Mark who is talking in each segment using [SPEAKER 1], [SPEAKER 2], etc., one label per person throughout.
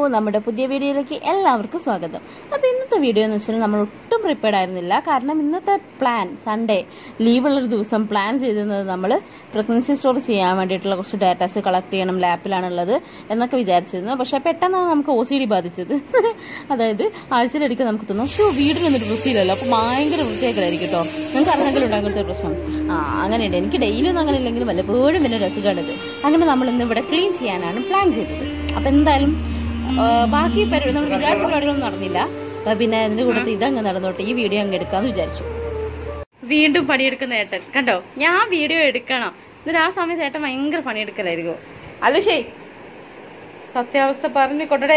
[SPEAKER 1] നമ്മുടെ പുതിയ വീഡിയോയിലേക്ക് എല്ലാവർക്കും സ്വാഗതം അപ്പോൾ ഇന്നത്തെ വീഡിയോ എന്ന് വെച്ചാൽ നമ്മൾ ഒട്ടും പ്രിപ്പയർഡ് ആയിരുന്നില്ല കാരണം ഇന്നത്തെ പ്ലാൻ സൺഡേ ലീവുള്ളൊരു ദിവസം പ്ലാൻ ചെയ്തിരുന്നത് നമ്മൾ പ്രഗ്നൻസി സ്റ്റോർ ചെയ്യാൻ വേണ്ടിയിട്ടുള്ള കുറച്ച് ഡാറ്റാസ് കളക്ട് ചെയ്യണം ലാപ്പിലാണുള്ളത് എന്നൊക്കെ വിചാരിച്ചിരുന്നു പക്ഷേ പെട്ടെന്നാണ് നമുക്ക് ഒ സി ഡി ബാധിച്ചത് അതായത് ആഴ്ചയിലടിക്ക് നമുക്ക് തോന്നും ഷോ വീടിനൊന്നും വൃത്തിയില്ലല്ലോ അപ്പോൾ ഭയങ്കര വൃത്തിയാക്കലായിരിക്കും കേട്ടോ നിങ്ങൾക്ക് അറിഞ്ഞെങ്കിലും ഉണ്ടാകും അങ്ങനത്തെ ഒരു പ്രശ്നം ആ അങ്ങനെയുണ്ട് എനിക്ക് ഡെയിലി ഒന്നും അങ്ങനെ ഇല്ലെങ്കിലും വല്ലപ്പോഴും പിന്നെ രസമാണിത് അങ്ങനെ നമ്മൾ ഇന്ന് ഇവിടെ ക്ലീൻ ചെയ്യാനാണ് പ്ലാൻ ചെയ്തത് അപ്പം എന്തായാലും ആ, ബാക്കി പരിപാടി നമ്മൾ വിചാരിച്ച പരിപാടികളൊന്നും നടന്നില്ല അപ്പൊ പിന്നെ അതിന്റെ കൂട്ടത്തിൽ ഇതങ്ങ് നടന്നോട്ടെ ഈ വീഡിയോ അങ്ങ് എടുക്കാന്ന് വിചാരിച്ചു വീണ്ടും പണിയെടുക്കുന്ന ഏട്ടൻ കണ്ടോ ഞാൻ വീഡിയോ എടുക്കണം എന്നിട്ട് ആ സമയത്ത് ഏട്ടൻ ഭയങ്കര പണിയെടുക്കലായിരിക്കും അല്ല ശരി സത്യാവസ്ഥ പറഞ്ഞു കൊണ്ടടേ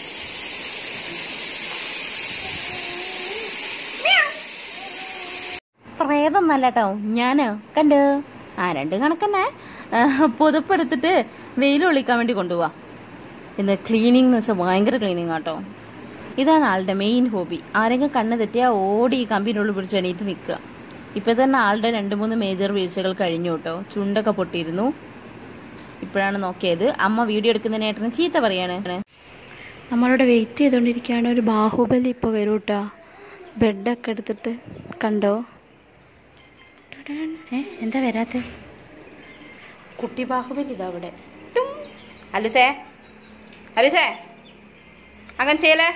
[SPEAKER 1] പ്രേതം നല്ല കേട്ടോ ഞാനോ കണ്ടു ആ രണ്ടും കണക്കന്നെ ആ, പുതപ്പെടുത്തിട്ട് വെയിൽ ഒളിക്കാൻ വേണ്ടി കൊണ്ടുപോവാ ഇന്ന് ക്ലീനിങ് എന്ന് വെച്ചാൽ ഭയങ്കര ക്ലീനിങ് ആട്ടോ ഇതാണ് ആളുടെ മെയിൻ ഹോബി ആരെങ്കിലും കണ്ണ് തെറ്റിയാൽ ഓടി ഈ കമ്പിൻ്റെ ഉള്ളിൽ പിടിച്ച് എണീറ്റ് നിൽക്കുക ഇപ്പം തന്നെ ആളുടെ രണ്ട് മൂന്ന് മേജർ വീഴ്ചകൾ കഴിഞ്ഞു കേട്ടോ ചുണ്ടൊക്കെ പൊട്ടിയിരുന്നു ഇപ്പോഴാണ് നോക്കിയത് അമ്മ വീഡിയോ എടുക്കുന്നതിന് ഏട്ടന് ചീത്ത പറയാണ്
[SPEAKER 2] നമ്മളവിടെ വെയിറ്റ് ചെയ്തുകൊണ്ടിരിക്കുകയാണ് ഒരു ബാഹുബലി ഇപ്പോൾ വരും കേട്ടോ ബെഡൊക്കെ എടുത്തിട്ട് കണ്ടോ ടടൻ. ഏ എന്താ വരാത്ത
[SPEAKER 1] കുട്ടി ബാഹുബലി ഇതാ അവിടെ അലുസേ അലുസേ അങ്ങനെ ചെയ്യലേ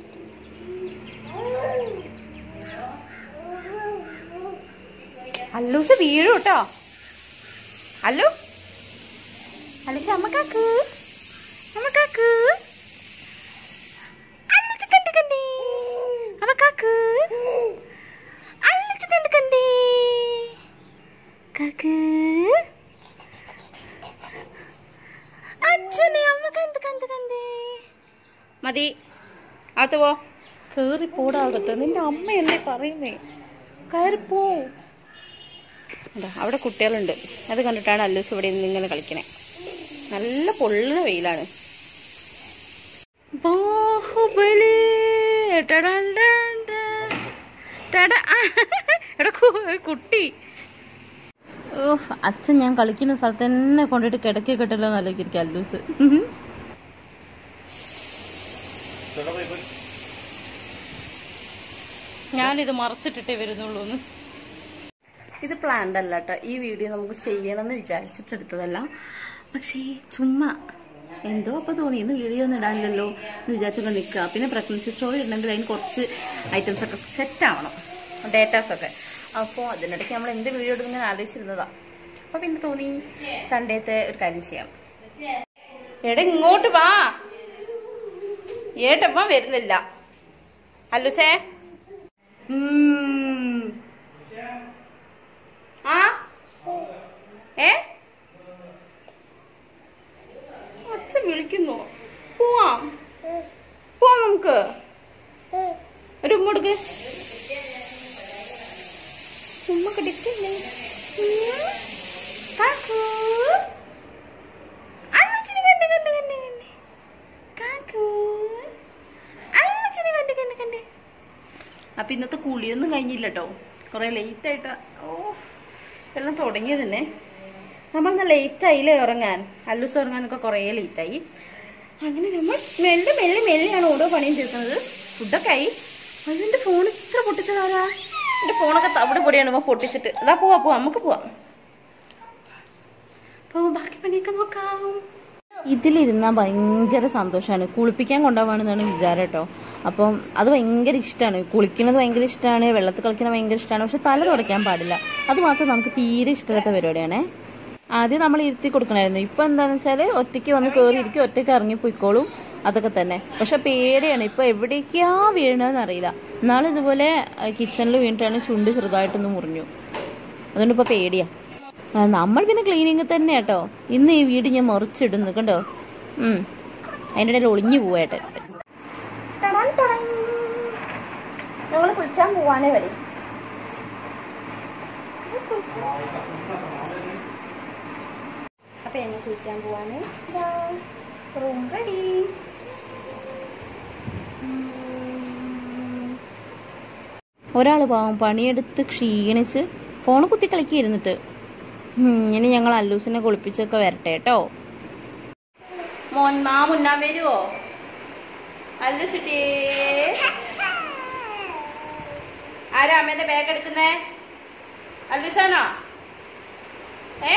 [SPEAKER 1] അല്ലൂസ് വീഴും കേട്ടോ അല്ലു അലുസ അമ്മക്കാക്ക് അമ്മക്കാക്ക് അല്ലിച്ച് കണ്ട് കണ്ടേ അമ്മക്കാക്ക് അല്ലിച്ച് കണ്ട് കണ്ടേ കാക്ക് അച്ഛനെ അമ്മ കണ്ട് കണ്ട് കണ്ടേ മതി അകത്ത് പോ കേറി പോടാകത്ത് നിന്റെ അമ്മ എന്നെ പറയുന്നേ കയറിപ്പോ അതാ അവിടെ കുട്ടികളുണ്ട് അത് കണ്ടിട്ടാണ് അല്ലൂസ് ഇവിടെ നിന്ന് ഇങ്ങനെ കളിക്കണേ നല്ല പൊള്ളുന്ന വെയിലാണ് ബാഹുബലി ടടൻ ടൻ ടൻ. ടട. എടാ കു- കുട്ടി ഓഫ് അച്ഛൻ ഞാൻ കളിക്കുന്ന സ്ഥലത്ത് തന്നെ കൊണ്ടിട്ട് കിടക്കി കിട്ടല്ലോ എന്നാലോചിക്കും അല്ലൂസ് ഞാനിത് മറച്ചിട്ടിട്ടേ വരുന്നുള്ളൂ ഇത് പ്ലാൻഡ് അല്ല കേട്ടോ ഈ വീഡിയോ നമുക്ക് ചെയ്യണമെന്ന് വിചാരിച്ചിട്ട് എടുത്തതല്ല പക്ഷേ ചുമ്മാ എന്തോ അപ്പോൾ തോന്നി ഇന്ന് വീഡിയോ ഒന്നും ഇടാനില്ലല്ലോ എന്ന് വിചാരിച്ചൊക്കെ നിൽക്കുക പിന്നെ പ്രഗ്നൻസി സ്റ്റോറി ഇടണമെങ്കിൽ അതിന് കുറച്ച് ഐറ്റംസ് ഒക്കെ സെറ്റ് ആവണം ഡേറ്റാസ് ഒക്കെ അപ്പോൾ അതിനിടയ്ക്ക് നമ്മൾ എന്ത് വീഡിയോ ഇടുന്ന ആലോചിച്ചിരുന്നതാ അപ്പോൾ പിന്നെ തോന്നി സൺഡേത്തെ ഒരു കാര്യം ചെയ്യാം എടാ ഇങ്ങോട്ട് വാ ഏട്ടപ്പ വരുന്നില്ല അല്ലുസേ ഉം. ആ ഏ അച്ഛൻ വിളിക്കുന്നു പോവാം പോവാം നമുക്ക് ഒരു ഉമ്മ കൊടുക്ക് ഉമ്മ കിടക്കില്ലേ ഉം. കാക്കു അമ്മച്ചിനെ കണ്ട് കണ്ട് കണ്ട് കണ്ട് കാക്കു അമ്മച്ചിനെ കണ്ട് കണ്ട് കണ്ട് അപ്പൊ ഇന്നത്തെ കുളിയൊന്നും കഴിഞ്ഞില്ല കേട്ടോ കുറെ ലേറ്റ് ആയിട്ട് ഓ എല്ലാം തുടങ്ങിയത് തന്നെ നമ്മൾ ലേറ്റ് ആയില്ലേ ഉറങ്ങാൻ അല്ലൂസ് ഉറങ്ങാനൊക്കെ കുറേ ലേറ്റ് ആയി അങ്ങനെ നമ്മൾ മെല്ലെ മെല്ലെ മെല്ലെയാണ് ഓരോ പണിയും തീർക്കുന്നത് ഫുഡൊക്കെ ആയി അതിന്റെ ഫോൺ ഇത്ര പൊട്ടിച്ചതാരാ എന്റെ ഫോണൊക്കെ തവിടെ പൊടിയാണ് ഇവൻ പൊട്ടിച്ചിട്ട് അതാ പോവാ പോവാ നമുക്ക് പോവാം അപ്പൊ ബാക്കി പണിയൊക്കെ നോക്കാം ഇതിലിരുന്ന ഭയങ്കര സന്തോഷമാണ് കുളിപ്പിക്കാൻ കൊണ്ടുപോകാണെന്നാണ് വിചാരം കേട്ടോ അപ്പം അത് ഭയങ്കര ഇഷ്ടമാണ് കുളിക്കുന്നത് ഭയങ്കര ഇഷ്ടമാണ് വെള്ളത്തിൽ കളിക്കുന്നത് ഭയങ്കര ഇഷ്ടമാണ് പക്ഷെ തല തുടയ്ക്കാൻ പാടില്ല അത് മാത്രം നമുക്ക് തീരെ ഇഷ്ടമില്ലാത്ത പരിപാടിയാണേ ആദ്യം നമ്മൾ ഇരുത്തി കൊടുക്കണമായിരുന്നു ഇപ്പൊ എന്താണെന്ന് വെച്ചാൽ ഒറ്റയ്ക്ക് വന്ന് കയറി ഇരിക്കും ഒറ്റയ്ക്ക് ഇറങ്ങി പോയിക്കോളും അതൊക്കെ തന്നെ പക്ഷെ പേടിയാണ് ഇപ്പൊ എവിടേക്കാ വീഴണമെന്ന് അറിയില്ല നാളെ ഇതുപോലെ കിച്ചണിൽ വീണിട്ടാണ് ചുണ്ട് ചെറുതായിട്ടൊന്ന് മുറിഞ്ഞു അതുകൊണ്ട് ഇപ്പൊ പേടിയാ ആ, നമ്മൾ പിന്നെ ക്ലീനിങ് തന്നെ കേട്ടോ ഇന്ന് ഈ വീട് ഞാൻ മുറിച്ചിടുന്നു കണ്ടോ ഉം അതിൻ്റെ ഇടയിൽ ഒളിഞ്ഞു പോവാട്ടെ ഞങ്ങൾ കുളിച്ചാൻ പോവാനേ വരെ അപ്പൊ എന്നെ കുളിക്കാൻ പോവാണ് റൂം റെഡി ഒരാൾ പാവം പണിയെടുത്ത് ക്ഷീണിച്ച് ഫോൺ കുത്തി കളിക്കിരുന്നിട്ട് ഉം, ഇനി ഞങ്ങൾ അല്ലൂസിനെ കുളിപ്പിച്ചൊക്കെ വരട്ടെ കേട്ടോ മോൻ മാ മുന്നാ വരുവോ അല്ലുഷുട്ടി ആരാ അമ്മേന്റെ ബാഗ് എടുക്കുന്നേ അല്ലുഷാണോ ഏ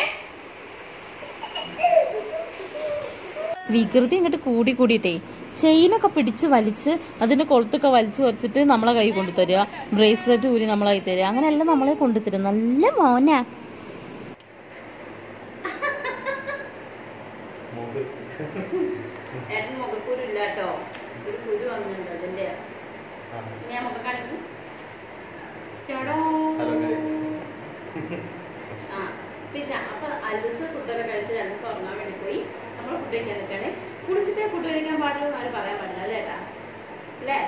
[SPEAKER 1] വികൃതി ഇങ്ങോട്ട് കൂടി കൂടിയിട്ടേ ചെയിനൊക്കെ പിടിച്ച് വലിച്ച് അതിന്റെ കൊളുത്തൊക്കെ വലിച്ചു വരച്ചിട്ട് നമ്മളെ കൈ കൊണ്ടു തരിക ബ്രേസ്ലെറ്റ് ഊരി നമ്മളെ കൈ തരിക അങ്ങനെയെല്ലാം നമ്മളെ കൊണ്ടു തരും നല്ല മോനാ ഏട്ടൻ മുഖക്കൂരു ഇല്ല കേട്ടോ ഒരു കുരു വന്നിട്ടുണ്ട് അതിന്റെ ഞാൻ മുഖം കാണിക്കും ചേടോ ആ പിന്നെ അപ്പൊ അലുസ് ഫുഡൊക്കെ കഴിച്ച് രണ്ട് ദിവസം ഉറങ്ങാൻ വേണ്ടി പോയി നമ്മൾ ഫുഡ് കഴിക്കാൻ നിൽക്കണേ കുടിച്ചിട്ടേ ഫുഡ് കഴിക്കാൻ പാടുള്ളൂ എന്ന് ആരും പറയാൻ പാടില്ല അല്ലേ ഏട്ടാ അല്ലേ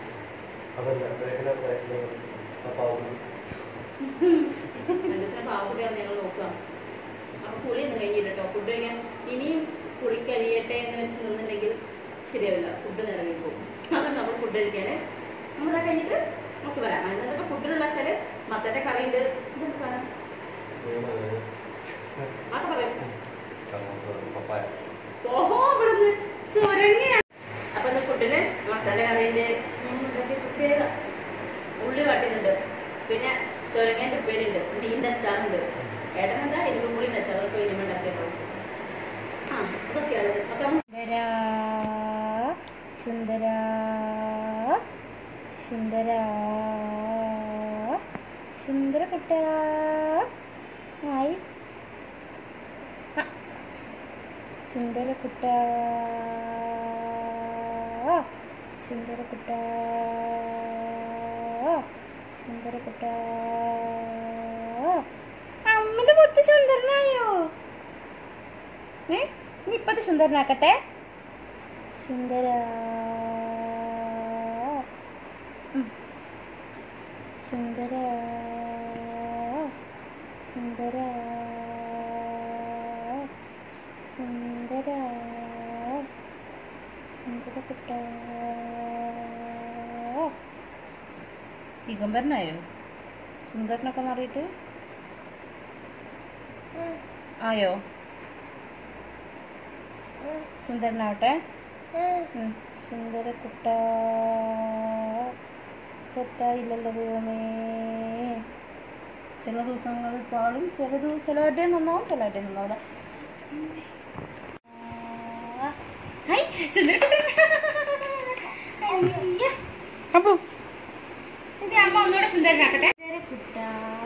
[SPEAKER 1] അലുസിനെ പാവക്കുട്ടിയാണ് ഞങ്ങൾ നോക്കുക അപ്പൊ കുളി ഒന്നും കഴിഞ്ഞില്ല കേട്ടോ ഫുഡ് കഴിക്കാൻ ഇനിയും കുളി കഴിയട്ടെ എന്ന് വെച്ച് നിന്നുണ്ടെങ്കിൽ ശരിയാവില്ല ഫുഡ് നിറങ്ങി പോകും അതുകൊണ്ട് നമ്മൾ ഫുഡ് കഴിക്കാണ് നമ്മളത് കഴിഞ്ഞിട്ട് നമുക്ക് വരാം അതിനകത്തൊക്കെ ഫുഡിലുള്ള വെച്ചാല് മത്തന്റെ കറിയുണ്ട് ഇതെന്ത് സാധനം അതൊക്കെ പറയും ഓഹോ ഇവിടുന്ന് ചുരങ്ങിയാണ് അപ്പൊ ഇന്ന് ഫുഡിന് മത്തന്റെ കറിയുണ്ട് ഞാൻ ഉണ്ടാക്കിയ പ്രത്യേക ഉള്ളി വാട്ടുന്നുണ്ട് പിന്നെ ചുരങ്ങന്റെ ഉപ്പേരുണ്ട് മീൻ്റെ അച്ചാറുണ്ട് ഏട്ടനെന്താ ഇരുമ്പുള്ളിന്റെ അച്ചാർ അതൊക്കെ വരുമ്പോൾ ഉണ്ടാക്കിയപ്പോ ആ അതൊക്കെയാണ് അപ്പൊ
[SPEAKER 2] സുന്ദര സുന്ദര സുന്ദര കുട്ട ആയി സുന്ദര കുട്ട സുന്ദര കുട്ട സുന്ദര കുട്ട അമ്മന്റെ മുത്ത് സുന്ദരനായോ ഏ നീ ഇപ്പത്തെ സുന്ദരനാക്കട്ടെ സുന്ദര ഉം. സുന്ദര സുന്ദര സുന്ദര സുന്ദര കുട്ട ദിഗംബരനായോ സുന്ദരനൊക്കെ മാറിയിട്ട് ആയോ സുന്ദരനാവട്ടെ ഉം. സുന്ദര കുട്ട സെറ്റായില്ലല്ലോ ദൈവമേ ചില ദിവസങ്ങളിൽ പാടും ചില ദിവസം ചിലവരുടെ നന്നാവും ചിലവരുടെ നന്നാവില്ല ഹായ് സുന്ദരക്കുട്ടൻ അപ്പോ എന്റെ അമ്മ ഒന്നുകൂടെ സുന്ദരനാക്കട്ടെ സുന്ദരക്കുട്ട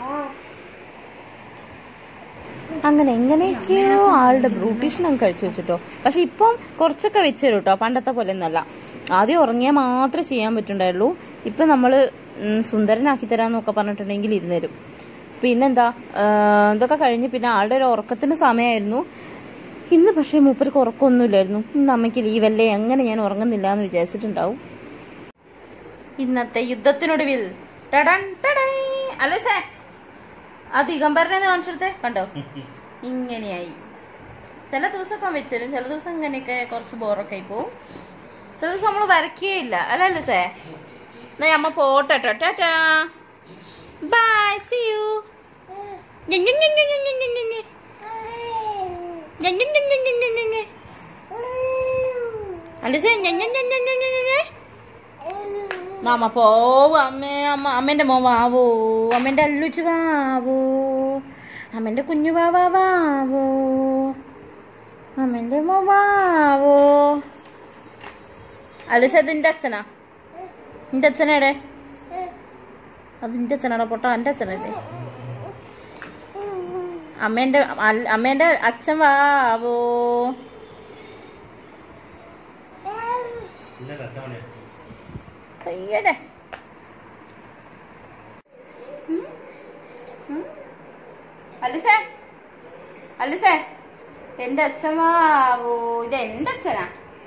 [SPEAKER 1] അങ്ങനെ എങ്ങനെയൊക്കെയോ ആളുടെ ബ്രൂട്ടീഷൻ അങ്ങ് കഴിച്ചു വെച്ചിട്ടോ പക്ഷെ ഇപ്പം കുറച്ചൊക്കെ വെച്ച് തരും കേട്ടോ പണ്ടത്തെ പോലെ ഒന്നല്ല ആദ്യം ഉറങ്ങിയാൽ മാത്രമേ ചെയ്യാൻ പറ്റുണ്ടായുള്ളൂ ഇപ്പൊ നമ്മള് ഉം, സുന്ദരനാക്കി തരാന്നൊക്കെ പറഞ്ഞിട്ടുണ്ടെങ്കിൽ ഇരുന്നരും പിന്നെന്താ ആ, ഇതൊക്കെ കഴിഞ്ഞ് പിന്നെ ആളുടെ ഒരു ഉറക്കത്തിന് സമയമായിരുന്നു ഇന്ന് പക്ഷേ മൂപ്പർക്ക് ഉറക്കമൊന്നുമില്ലായിരുന്നു ഇന്ന് അമ്മയ്ക്ക് ലീവല്ലേ അങ്ങനെ ഞാൻ ഉറങ്ങുന്നില്ല എന്ന് വിചാരിച്ചിട്ടുണ്ടാവും ഇന്നത്തെ യുദ്ധത്തിനൊടുവിൽ ടടൻ ടടൈ. അല്ലേ സേ ആ ദിഗംബരനെ കാണിച്ചെടുത്തേ കണ്ടോ ഇങ്ങനെയായി ചില ദിവസമൊക്കെ വെച്ചരും ചില ദിവസം ഇങ്ങനെയൊക്കെ കുറച്ച് ബോറൊക്കെ ആയി പോവും ചില ദിവസം നമ്മൾ വരയ്ക്കുകയില്ല അല്ലല്ലേ സേ എന്നാ അമ്മ പോട്ടെ ടാറ്റാ ബൈ സി യു അല്ലേ നമ്മ പോവും അമ്മേ അമ്മ അമ്മേന്റെ മോൻ വാവോ അമ്മേന്റെ അല്ലുച്ചു വാവോ അമ്മേന്റെ കുഞ്ഞു വാവാ വാവോ അമ്മേന്റെ മോ വാവോ അലിസ അതിന്റെ അച്ഛനാ നിന്റെ അച്ഛനേടെ അതിന്റെ അച്ഛനാണോ പൊട്ടോ എന്റെ അച്ഛനല്ലേ അമ്മേന്റെ അല്ല- അമ്മേന്റെ അച്ഛൻ വാവോ അയ്യടെ അലിസേ അലിസേ എന്റെ അച്ഛൻ വാവോ ഇത് എന്റെ അച്ഛനാ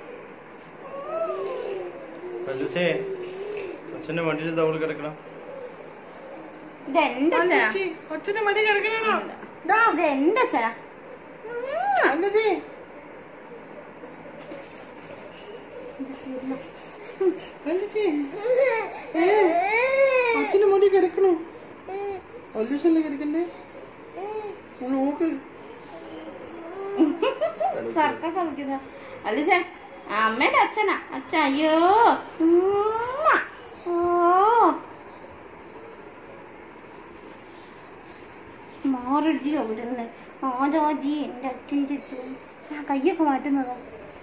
[SPEAKER 3] പല്ലുസേ അച്ഛന്റെ വണ്ടിയിൽ തവള് കിടക്കണം
[SPEAKER 1] ഇത് എന്റെ അച്ഛനാ
[SPEAKER 3] അച്ഛന്റെ മടി കിടക്കണോ
[SPEAKER 1] ഇത് എന്റെ അച്ഛനാ
[SPEAKER 3] അച്ഛന്റെ മടി കിടക്കണോ പല്ലുസല്ലേ കിടക്കണ്ടേ നോക്ക്
[SPEAKER 1] സർക്കസ് കളിക്കുന്ന അലിസേ അമ്മേന്റെ അച്ഛനാ അച്ഛ അയ്യോ ഉമ്മ. ഓ മാറജി അവിടുന്ന് ആജാജി എന്റെ അച്ഛൻ ചെത്തു ഞാൻ കയ്യൊക്കെ മാറ്റുന്നതാ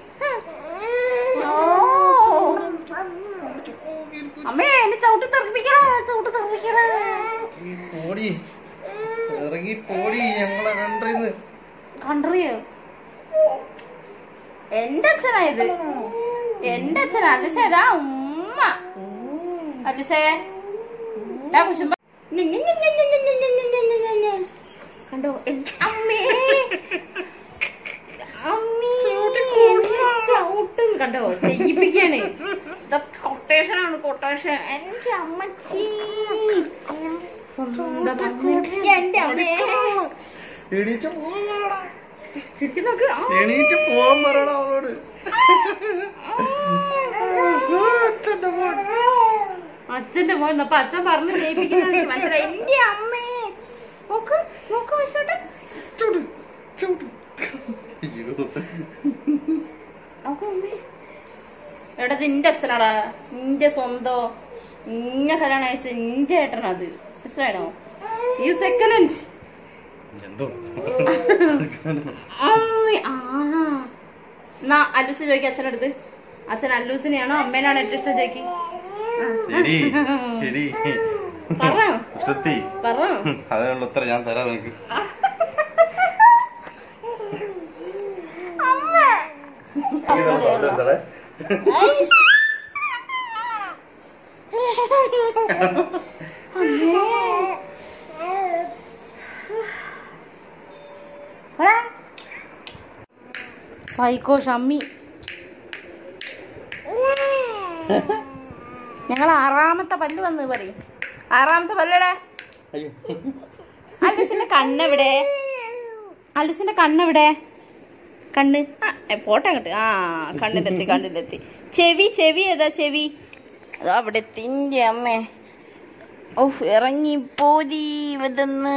[SPEAKER 1] ഓ. അമ്മേ എന്നെ ചവിട്ടി തെറിപ്പിക്കണ ചവിട്ടി തെറിപ്പിക്കണ
[SPEAKER 3] ഈ പോടി ഇറങ്ങി പോടി ഞങ്ങളെ കണ്ടിന്ന്
[SPEAKER 1] കണ്ടറിയോ എന്റെ അച്ഛനായത് എന്റെ അച്ഛനാ അലിസേതാ ഉമ്മ അലിസേ ഡാ കുശുമ്പ കണ്ടോ എന്റെ അമ്മേ അമ്മേ എന്നെ ചവിട്ടും കണ്ടോ ചെയ്യിപ്പിക്കാണ് ഇതൊക്കെ കൊട്ടേഷൻ ആണ് കൊട്ടേഷൻ എന്റെ അമ്മച്ചി സ്വന്തം അമ്മ എന്റെ അമ്മേ
[SPEAKER 3] എണീറ്റ് പോവാൻ പറയടാ
[SPEAKER 1] ശരിക്കും നോക്ക് ആ
[SPEAKER 3] എണീറ്റ് പോവാൻ പറയടാ അവളോട്
[SPEAKER 1] അച്ഛന്റെ മോൻ അപ്പൊ അച്ഛൻ പറഞ്ഞു ജയിപ്പിക്കുന്നത് എനിക്ക് മനസ്സിലായി എന്റെ അമ്മേ നോക്ക് നോക്ക് വശോട്ടെ
[SPEAKER 3] ചവിട്ട് ചവിട്ട് അയ്യോ
[SPEAKER 1] നോക്ക് അമ്മേ എടാ ഇത് നിന്റെ അച്ഛനാടാ നിന്റെ സ്വന്തോ നിന്നെ കല്യാണം അയച്ച നിന്റെ ഏട്ടനത് മനസ്സിലായോ യു സെക്കൻഡ്
[SPEAKER 3] എന്തോ
[SPEAKER 1] അമ്മേ ആ എന്നാ അല്ലൂസ് ചോദിക്കും അച്ഛനടുത്ത് അച്ഛൻ അല്ലൂസിനെയാണോ അമ്മേനാണോ ഏറ്റവും ഇഷ്ടം ചോദിക്കും
[SPEAKER 3] ശരി ശരി
[SPEAKER 1] പറ
[SPEAKER 3] ഇഷ്ടത്തി
[SPEAKER 1] പറ
[SPEAKER 3] അതിനുള്ള ഉത്തരം ഞാൻ തരാം നിനക്ക്
[SPEAKER 1] സൈക്കോ ഷമ്മി ഞങ്ങൾ ആറാമത്തെ പല്ല് വന്ന് പറയും ആറാമത്തെ പല്ലടാ
[SPEAKER 3] അയ്യോ
[SPEAKER 1] അലിസിന്റെ കണ്ണെവിടെ അലിസിന്റെ കണ്ണെവിടെ കണ്ണ് ആ ഏ, പോട്ടെ അങ്ങോട്ട് ആ കണ്ണിലെത്തി കണ്ണിലെത്തി ചെവി ചെവി ഏതാ ചെവി അതോ അവിടെ തിൻ്റെ അമ്മേ ഓഹ് ഇറങ്ങി പോതി വതെന്ന്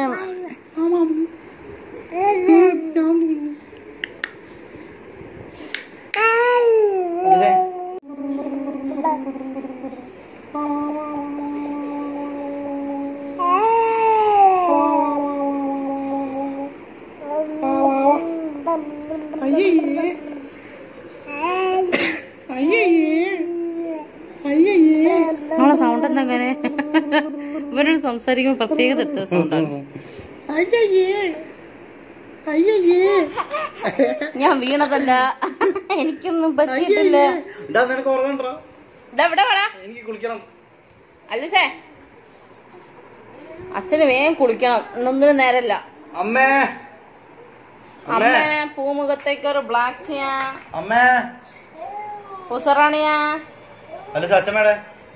[SPEAKER 3] അയ്യയ്യേ അയ്യയ്യേ അയ്യയ്യേ
[SPEAKER 1] നമ്മളെ സൗണ്ട് എന്താ അങ്ങനെ ഇവരോട് സംസാരിക്കുമ്പോൾ പ്രത്യേക തരത്തിലുള്ള സൗണ്ടാണ്
[SPEAKER 3] അയ്യയ്യേ അയ്യയ്യേ
[SPEAKER 1] ഞാൻ വീണതല്ല എനിക്കൊന്നും പറ്റിയിട്ടില്ല
[SPEAKER 3] ഇതാ നിനക്ക് ഉറങ്ങണ്ടാ
[SPEAKER 1] ഇതാ ഇവിടെ വേടാ
[SPEAKER 3] എനിക്ക് കുളിക്കണം
[SPEAKER 1] അല്ലസേ അച്ഛന് വേഗം കുളിക്കണം ഇന്നൊന്നിനും നേരല്ല
[SPEAKER 3] അമ്മേ
[SPEAKER 1] അമ്മ പൂമുഖത്തേക്ക് ഒരു ബ്ലാക്ക് ചെയ്യാ
[SPEAKER 3] അമ്മേ
[SPEAKER 1] പുസറാണിയാ
[SPEAKER 3] അല്ല അച്ഛമ്മേടെ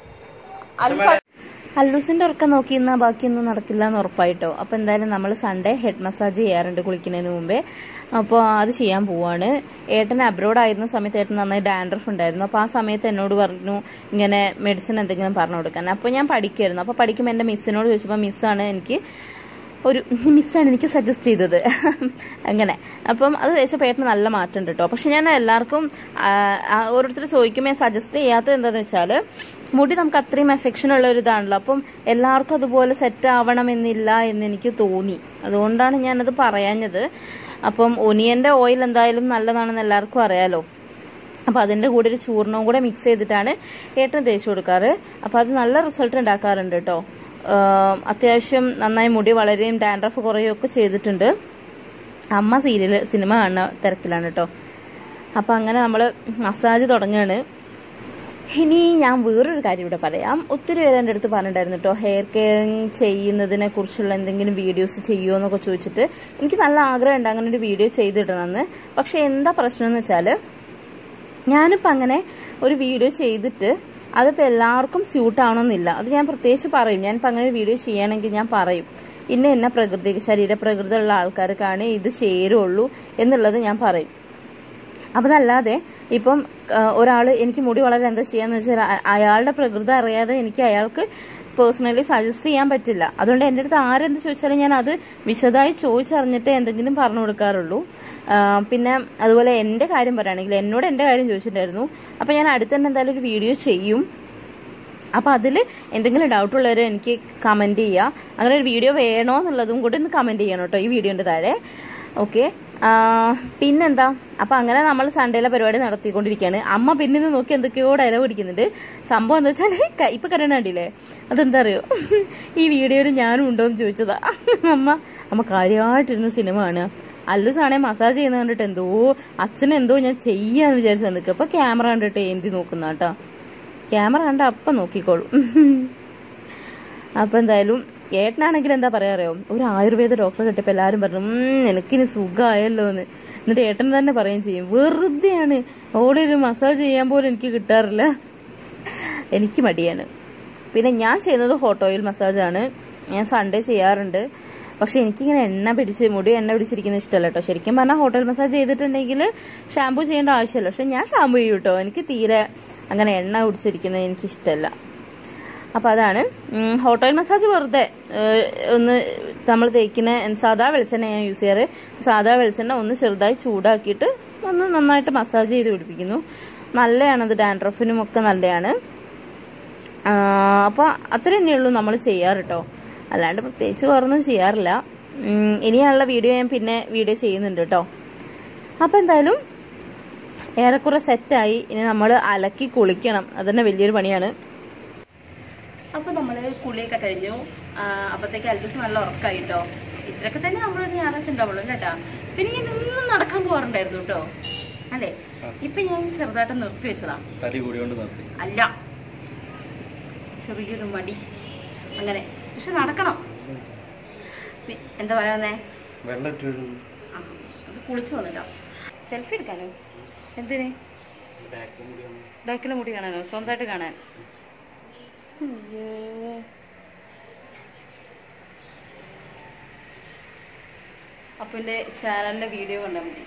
[SPEAKER 1] അല്ലൂസിന്റെ ഉറക്കം നോക്കി ഇന്ന് ബാക്കിയൊന്നും നടക്കില്ല എന്ന് ഉറപ്പായിട്ടോ അപ്പോൾ എന്തായാലും നമ്മൾ സൺഡേ ഹെഡ് മസാജ് ചെയ്യാറുണ്ട് കുളിക്കുന്നതിന് മുമ്പേ അപ്പോൾ അത് ചെയ്യാൻ പോവാണ് ഏട്ടൻ അബ്രോഡ് ആയിരുന്ന സമയത്ത് ഏട്ടൻ നന്നായി ഡാൻഡ്രഫ് ഉണ്ടായിരുന്നു അപ്പോൾ ആ സമയത്ത് എന്നോട് പറഞ്ഞു ഇങ്ങനെ മെഡിസിൻ എന്തെങ്കിലും പറഞ്ഞു കൊടുക്കാൻ അപ്പോൾ ഞാൻ പഠിക്കുമായിരുന്നു അപ്പോൾ പഠിക്കുമ്പോൾ എൻ്റെ മിസ്സിനോട് ചോദിച്ചപ്പോൾ മിസ്സാണ് എനിക്ക് ഒരു മിസ്സാണ് എനിക്ക് സജസ്റ്റ് ചെയ്തത് അങ്ങനെ അപ്പം അത് തേച്ചപ്പോൾ ഏട്ടന് നല്ല മാറ്റം ഉണ്ട് കേട്ടോ പക്ഷെ ഞാൻ എല്ലാവർക്കും ഓരോരുത്തർ ചോദിക്കുമ്പോൾ സജസ്റ്റ് ചെയ്യാത്തത് എന്താണെന്ന് വെച്ചാൽ മുടി നമുക്ക് അത്രയും എഫെക്ഷൻ ഉള്ള ഒരു ഇതാണല്ലോ അപ്പം എല്ലാവർക്കും അതുപോലെ സെറ്റ് ആവണമെന്നില്ല എന്ന് എനിക്ക് തോന്നി അതുകൊണ്ടാണ് ഞാനത് പറയാഞ്ഞത് അപ്പം ഒനിയൻ്റെ ഓയിൽ എന്തായാലും നല്ലതാണെന്ന് എല്ലാവർക്കും അറിയാലോ അപ്പോൾ അതിൻ്റെ കൂടെ ഒരു ചൂർണവും കൂടെ മിക്സ് ചെയ്തിട്ടാണ് ഏട്ടന് തേച്ച് കൊടുക്കാറ് അപ്പോൾ അത് നല്ല റിസൾട്ട് ഉണ്ടാക്കാറുണ്ട് കേട്ടോ ആം, അത്യാവശ്യം നന്നായി മുടി വളരെയും ഡാൻഡ്രഫ് കുറയുകയും ഒക്കെ ചെയ്തിട്ടുണ്ട് അമ്മ സീരിയൽ സിനിമ കാണുന്ന തിരക്കിലാണ് കേട്ടോ അപ്പോൾ അങ്ങനെ നമ്മൾ മസാജ് തുടങ്ങുകയാണ് ഇനി ഞാൻ വേറൊരു കാര്യം ഇവിടെ പറയാം ഒത്തിരി പേര് എൻ്റെ അടുത്ത് പറഞ്ഞിട്ടുണ്ടായിരുന്നു കേട്ടോ ഹെയർ കെയറിങ് ചെയ്യുന്നതിനെ കുറിച്ചുള്ള എന്തെങ്കിലും വീഡിയോസ് ചെയ്യുമോ എന്നൊക്കെ ചോദിച്ചിട്ട് എനിക്ക് നല്ല ആഗ്രഹമുണ്ട് അങ്ങനെ ഒരു വീഡിയോ ചെയ്തിടണമെന്ന് പക്ഷെ എന്താ പ്രശ്നം എന്ന് വെച്ചാൽ ഞാനിപ്പോൾ അങ്ങനെ ഒരു വീഡിയോ ചെയ്തിട്ട് അതിപ്പോൾ എല്ലാവർക്കും സ്യൂട്ട് ആവണമെന്നില്ല അത് ഞാൻ പ്രത്യേകിച്ച് പറയും ഞാനിപ്പോൾ അങ്ങനെ ഒരു വീഡിയോ ചെയ്യണമെങ്കിൽ ഞാൻ പറയും ഇന്ന ഇന്ന പ്രകൃതി ശരീരപ്രകൃതി ഉള്ള ആൾക്കാർക്കാണ് ഇത് ചേരുള്ളൂ എന്നുള്ളത് ഞാൻ പറയും അപ്പം അതല്ലാതെ ഇപ്പം ഒരാൾ എനിക്ക് മുടി വളരെ എന്താ ചെയ്യാന്ന് വെച്ചാൽ അ- അയാളുടെ പ്രകൃതി അറിയാതെ എനിക്ക് അയാൾക്ക് പേഴ്സണലി സജസ്റ്റ് ചെയ്യാൻ പറ്റില്ല അതുകൊണ്ട് എൻ്റെ അടുത്ത് ആരെന്ത് ചോദിച്ചാലും ഞാൻ അത് വിശദമായി ചോദിച്ചറിഞ്ഞിട്ട് എന്തെങ്കിലും പറഞ്ഞു കൊടുക്കാറുള്ളൂ ആ, പിന്നെ അതുപോലെ എൻ്റെ കാര്യം പറയുകയാണെങ്കിൽ എന്നോട് എൻ്റെ കാര്യം ചോദിച്ചിട്ടുണ്ടായിരുന്നു അപ്പോൾ ഞാൻ അടുത്ത് തന്നെ എന്തായാലും ഒരു വീഡിയോ ചെയ്യും അപ്പോൾ അതിൽ എന്തെങ്കിലും ഡൗട്ട് ഉള്ളവർ എനിക്ക് കമൻറ്റ് ചെയ്യുക അങ്ങനെ ഒരു വീഡിയോ വേണോ എന്നുള്ളതും കൂടി ഒന്ന് കമൻറ്റ് ചെയ്യണം കേട്ടോ ഈ വീഡിയോൻ്റെ താഴെ ഓക്കെ പിന്നെന്താ അപ്പം അങ്ങനെ നമ്മൾ സൺഡേയിലെ പരിപാടി നടത്തിക്കൊണ്ടിരിക്കുകയാണ് അമ്മ പിന്നെ നിന്ന് നോക്കി എന്തൊക്കെയോ ഡയലോഗ് പിടിക്കുന്നുണ്ട് സംഭവം എന്താ വെച്ചാൽ ഇപ്പം കരണ കണ്ടില്ലേ അതെന്താ അറിയോ ഈ വീഡിയോയിൽ ഞാനും ഉണ്ടോ എന്ന് ചോദിച്ചതാ അമ്മ അമ്മ കാര്യമായിട്ടിരുന്ന സിനിമ കാണുക അല്ലുസാണെ മസാജ് ചെയ്യുന്ന കണ്ടിട്ട് എന്തോ അച്ഛനെന്തോ ഞാൻ ചെയ്യാന്ന് വിചാരിച്ചു വന്നിക്ക് അപ്പൊ ക്യാമറ കണ്ടിട്ട് എന്തി നോക്കുന്ന കേട്ടോ ക്യാമറ കണ്ട അപ്പം നോക്കിക്കോളും അപ്പൊ എന്തായാലും ഏട്ടനാണെങ്കിൽ എന്താ പറയാ അറിയോ ഒരു ആയുർവേദ ഡോക്ടറെ കിട്ടിയപ്പോൾ എല്ലാവരും പറഞ്ഞു "ഉം, നിനക്കിനി സുഖമായല്ലോ എന്ന് എന്നിട്ട് ഏട്ടൻ തന്നെ പറയുകയും ചെയ്യും വെറുതെയാണ് ഓടെ ഒരു മസാജ് ചെയ്യാൻ പോലും എനിക്ക് കിട്ടാറില്ല എനിക്ക് മടിയാണ് പിന്നെ ഞാൻ ചെയ്യുന്നത് ഹോട്ട് ഓയിൽ മസാജാണ് ഞാൻ സൺഡേ ചെയ്യാറുണ്ട് പക്ഷെ എനിക്കിങ്ങനെ എണ്ണ പിടിച്ച് മുടി എണ്ണ പിടിച്ചിരിക്കുന്നത് ഇഷ്ടമല്ല കേട്ടോ ശരിക്കും പറഞ്ഞാൽ ഹോട്ടൽ മസാജ് ചെയ്തിട്ടുണ്ടെങ്കിൽ ഷാമ്പു ചെയ്യേണ്ട ആവശ്യമില്ല പക്ഷെ ഞാൻ ഷാമ്പു ചെയ്യും കേട്ടോ എനിക്ക് തീരെ അങ്ങനെ എണ്ണ പിടിച്ചിരിക്കുന്നത് എനിക്ക് ഇഷ്ടമല്ല അപ്പോൾ അതാണ് ഉം, ഹോട്ട് ഓയിൽ മസാജ് വെറുതെ ഏഹ്, ഒന്ന് നമ്മൾ തേക്കുന്ന സാധാ വെളിച്ചെണ്ണ ഞാൻ യൂസ് ചെയ്യാറ് സാധാ വെളിച്ചെണ്ണ ഒന്ന് ചെറുതായി ചൂടാക്കിയിട്ട് ഒന്ന് നന്നായിട്ട് മസാജ് ചെയ്ത് പിടിപ്പിക്കുന്നു നല്ലതാണത് ഡാൻഡ്രഫിനും ഒക്കെ നല്ലതാണ് അപ്പോൾ അത്ര തന്നെയുള്ളൂ നമ്മൾ ചെയ്യാറ് കേട്ടോ അല്ലാണ്ട് പ്രത്യേകിച്ച് വേറൊന്നും ചെയ്യാറില്ല ഉം, ഇനിയുള്ള വീഡിയോ ഞാൻ പിന്നെ വീഡിയോ ചെയ്യുന്നുണ്ട് കേട്ടോ അപ്പോൾ എന്തായാലും ഏറെക്കുറെ സെറ്റായി ഇനി നമ്മൾ അലക്കി കുളിക്കണം അതന്നെ വലിയൊരു പണിയാണ് അപ്പോൾ നമ്മൾ കുളിയൊക്കെ കഴിഞ്ഞു അപ്പോഴത്തേക്ക് അൽബസ് നല്ല ഉറക്കമായി കേട്ടോ ഇത്രയൊക്കെ തന്നെ നമ്മളൊരു ഞായറാഴ്ച ഉണ്ടാവുള്ളൂ കേട്ടാ പിന്നെ ഞാൻ ഇന്നും നടക്കാൻ പോകാറുണ്ടായിരുന്നു കേട്ടോ അല്ലേ ഇപ്പൊ ഞാൻ ചെറുതായിട്ട് നിർത്തി വെച്ചതാ
[SPEAKER 3] തടി കൂടിയോണ്ട് നിർത്തി
[SPEAKER 1] അല്ല ചെറിയൊരു മടി അങ്ങനെ പക്ഷെ നടക്കണം പി- എന്താ പറയാന്നേ
[SPEAKER 3] വെള്ളം ഇട്ടൊരു
[SPEAKER 1] ആ അത് കുളിച്ചു വന്നിട്ടോ സെൽഫി എടുക്കാനോ എന്തിന് ബാക്കിലെ മുടി കാണാനോ സ്വന്തമായിട്ട് കാണാൻ അയ്യോ. അപ്പൊ എന്റെ ചാനലിന്റെ വീഡിയോ കണ്ടാൽ മതി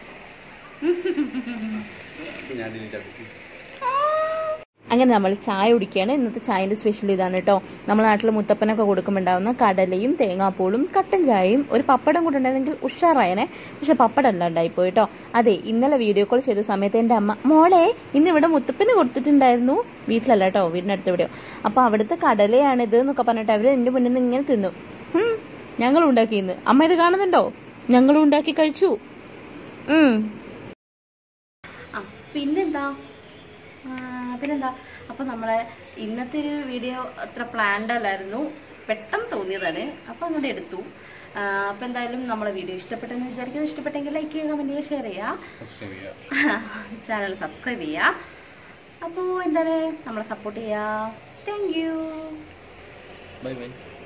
[SPEAKER 3] ഞാൻ ഡിലീറ്റ് ആക്കി
[SPEAKER 1] അങ്ങനെ നമ്മൾ ചായ കുടിക്കുകയാണ് ഇന്നത്തെ ചായന്റെ സ്പെഷ്യൽ ഇതാണ് കേട്ടോ നമ്മുടെ നാട്ടിൽ മുത്തപ്പനൊക്കെ കൊടുക്കുമ്പോണ്ടാവുന്ന കടലയും തേങ്ങാപ്പൂളും കട്ടൻ ചായയും ഒരു പപ്പടം കൂടെ ഉണ്ടായിരുന്നെങ്കിൽ ഉഷാറായനെ പക്ഷെ പപ്പടം അല്ല ഉണ്ടായിപ്പോയി കേട്ടോ അതെ ഇന്നലെ വീഡിയോ കോൾ ചെയ്ത സമയത്ത് എൻ്റെ അമ്മ മോളെ ഇന്ന് ഇവിടെ മുത്തപ്പന് കൊടുത്തിട്ടുണ്ടായിരുന്നു വീട്ടിലല്ല കേട്ടോ വീടിനടുത്ത് എവിടെയോ അപ്പോൾ അവിടുത്തെ കടലയാണിത് എന്നൊക്കെ പറഞ്ഞിട്ട് അവർ എൻ്റെ മുന്നിൽ നിന്ന് ഇങ്ങനെ തിന്നു "ഹും, ഞങ്ങളും ഉണ്ടാക്കി ഇന്ന് അമ്മ ഇത് കാണുന്നുണ്ടോ ഞങ്ങളും ഉണ്ടാക്കി കഴിച്ചു ഉം. ആ പിന്നെന്താ ആ, പിന്നെന്താ അപ്പോൾ നമ്മളെ ഇന്നത്തെ ഒരു വീഡിയോ അത്ര പ്ലാൻഡ് അല്ലായിരുന്നു പെട്ടെന്ന് തോന്നിയതാണ് അപ്പോൾ അങ്ങോട്ട് എടുത്തു അപ്പോൾ എന്തായാലും നമ്മളെ വീഡിയോ ഇഷ്ടപ്പെട്ടെന്ന് വിചാരിക്കുന്നത് ഇഷ്ടപ്പെട്ടെങ്കിൽ ലൈക്ക് ചെയ്യുക കമൻറ്റ് ചെയ്യുക ഷെയർ ചെയ്യുക
[SPEAKER 3] സബ്സ്ക്രൈബ് ചെയ്യുക
[SPEAKER 1] ചാനൽ സബ്സ്ക്രൈബ് ചെയ്യുക അപ്പോൾ എന്താണ് നമ്മളെ സപ്പോർട്ട് ചെയ്യുക താങ്ക് യു
[SPEAKER 3] ബൈ ബൈ